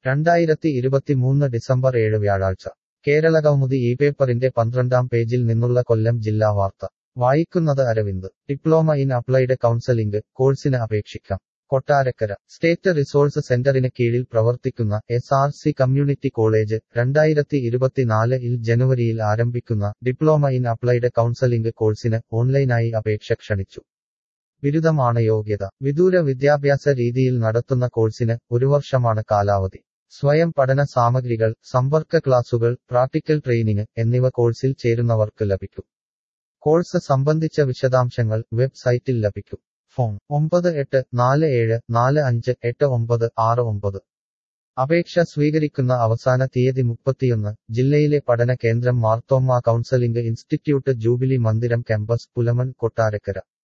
രണ്ടായിരത്തി ഇരുപത്തിമൂന്ന് ഡിസംബർ ഏഴ് വ്യാഴാഴ്ച കേരളകൗമുദി ഈ പേപ്പറിന്റെ പന്ത്രണ്ടാം പേജിൽ നിന്നുള്ള കൊല്ലം ജില്ലാ വാർത്ത വായിക്കുന്നത് Aravind diploma in applied counselling കോഴ്സിന് അപേക്ഷിക്കാം കൊട്ടാരക്കര സ്റ്റേറ്റ് റിസോഴ്സ് സെന്ററിന് കീഴിൽ പ്രവർത്തിക്കുന്ന S R C community college രണ്ടായിരത്തി ഇരുപത്തിനാല് ഇൽ ജനുവരിയിൽ ആരംഭിക്കുന്ന ഡിപ്ലോമ ഇൻ അപ്ലൈഡ് കൗൺസലിംഗ് കോഴ്സിന് ഓൺലൈനായി അപേക്ഷ ക്ഷണിച്ചു ബിരുദമാണ് യോഗ്യത വിദൂര വിദ്യാഭ്യാസ രീതിയിൽ നടത്തുന്ന കോഴ്സിന് ഒരു വർഷമാണ് കാലാവധി സ്വയം പഠന സാമഗ്രികൾ സമ്പർക്ക ക്ലാസുകൾ പ്രാക്ടിക്കൽ ട്രെയിനിങ് എന്നിവ കോഴ്സിൽ ചേരുന്നവർക്ക് ലഭിക്കും കോഴ്സ് സംബന്ധിച്ച വിശദാംശങ്ങൾ വെബ്സൈറ്റിൽ ലഭിക്കും ഫോൺ ഒമ്പത് എട്ട് നാല് ഏഴ് നാല് അഞ്ച് എട്ട് ഒമ്പത് ആറ് ഒമ്പത് അപേക്ഷ സ്വീകരിക്കുന്ന അവസാന തീയതി മുപ്പത്തിയൊന്ന് ജില്ലയിലെ പഠന കേന്ദ്രം Marthoma counselling institute jubilee Mandiram campus Pulamon Kottarakkara